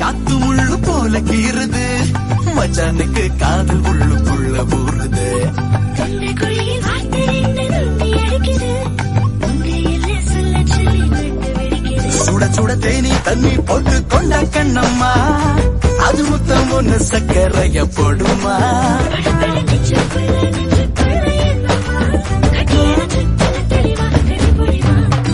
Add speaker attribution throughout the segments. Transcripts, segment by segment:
Speaker 1: காத்து முள்ளு போல கீறுது மச்சானுக்கு காதல் உள்ளுக்குள்ள ஊறுது
Speaker 2: தொண்டைக்குழியில் வார்த்தை ரெண்டு நுண்டி அடிக்குது. உங்க எல்லை சொல்ல சொல்லி விட்டு வெடிக்குது.
Speaker 1: சுட சுட தேனி தண்ணி போட்டு கொண்ட கண்ணம்மா அது முத்தம் ஒண்ணு சக்கரைய போடுமா
Speaker 2: படபட நெஞ்சுக்குள்ள நெஞ்சுக்குள்ள என்னம்மா? கட்டியான சுத்தல தெளிவா கண்டுபிடிமா?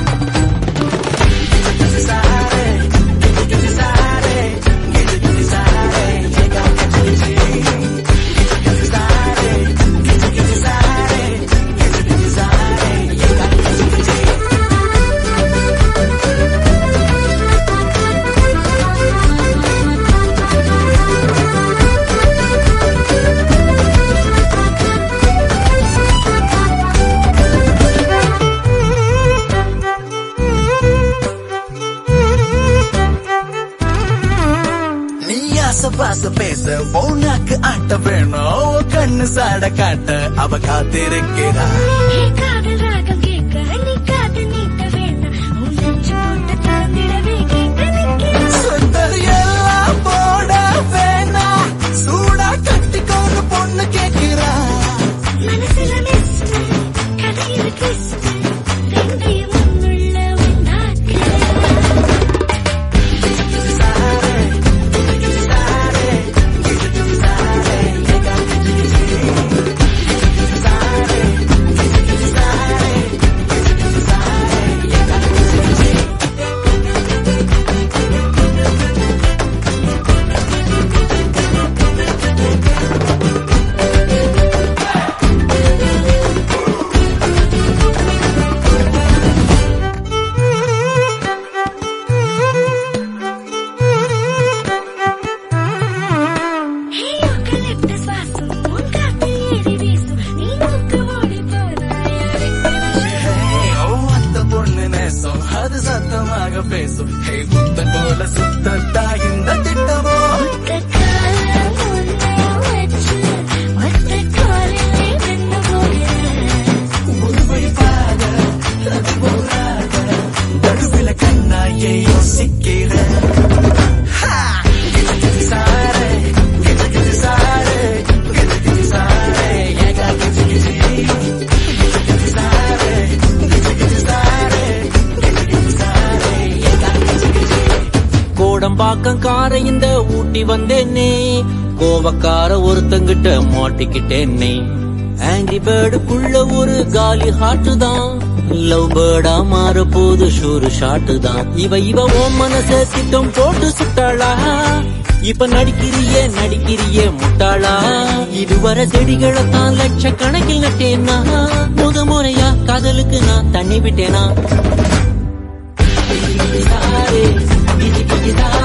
Speaker 1: நீ ஆசை பாச பேச போனாக்கு ஆட்ட வேணும் கண்ணு சாட காட்ட அவ காத்திருக்கிறா
Speaker 2: ஏ காதல் ராகம் கேட்க நீ காது நீட்ட வேண்டாம். உன் நெஞ்சு போட்டு தாழ்ந்திடவே கேட்டு நிற்கிறேன்.
Speaker 1: சுந்தர் எல்லாம் போட வேணா சூடா கட்டிக்கோன்னு பொண்ணு கேட்கிறா
Speaker 2: மனசுல மிஸ்ட் கதையில ட்விஸ்ட் ரெண்டையும் ஒன்றுள்ள ஒன்றாக்கிறேன் ஹே யூக்கலிப்டஸ் வாசம் உன் காத்தில் ஏறி வீசும் நீ மூக்கு மூடி போனாய்
Speaker 1: Hey, ஓ, அந்த பொண்ணு நேசம் அது சத்தமாக பேசும் ஹே புத்தன் போல சுத்தத்தா இந்த திட்டமோ
Speaker 2: ஒத்த காலம் ஒன்றை வச்சு ஒத்த காலிலே நின்று போகிறேன்
Speaker 1: ஒருவை பாத அது போராத நடுவில கண்ணாயே யோசிக்கிற Ha! கிச்சு கிச்சு சாரே, கிச்சு கிச்சு சாரே, கிச்சு கிச்சு சாரே, ஏகா கிச்சு கிச்சு. கிச்சு கிச்சு சாரே, கிச்சு கிச்சு சாரே, கிச்சு கிச்சு சாரே, ஏகா கிச்சு கிச்சு.
Speaker 3: கோடம்பாக்கம் கார இந்த ஊட்டி வந்தேனே கோவக்கார ஒருத்தங்கிட்ட மாட்டிக்கிட்டேனே ஆங்கிரி பேர்டுக்குள்ள ஒரு காலி ஹாட்டு தான் லவ் பேர்டா மாற போது ஷூரு ஷாட்டு தான் இவ இவ ஓ மனச திட்டம் போட்டு சுட்டாளா இப்ப நடிக்கிறியே நடிக்கிறியே முட்டாளா இதுவரை செடிகளை தான் லட்சக்கணக்கில் நட்டேனா முத முறையா காதலுக்கு நான் தண்ணி விட்டேனா சாரே, கிச்சி கிச்சி சாரே